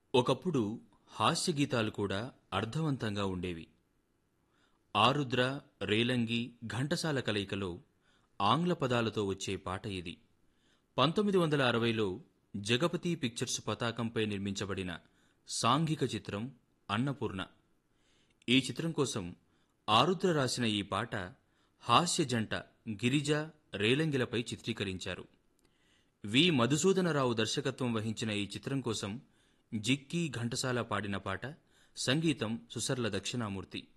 ఒకప్పుడు హాస్య గీతాలు కూడా అర్థవంతంగా ఉండేవి ఆరుద్ర రేలంగి ఘంటసాల కలయికలో ఆంగ్ల పదాలతో వచ్చే పాట ఇది పంతొమ్మిది వందల అరవైలో జగపతి పిక్చర్స్ పతాకంపై నిర్మించబడిన సాంఘిక చిత్రం అన్నపూర్ణ ఈ చిత్రం కోసం ఆరుద్ర రాసిన ఈ పాట హాస్య జంట గిరిజ రేలంగిలపై చిత్రీకరించారు వి మధుసూదనరావు దర్శకత్వం వహించిన ఈ చిత్రం కోసం జిక్కి ఘంటసాల పాడిన పాట సంగీతం సుసర్ల దక్షిణామూర్తి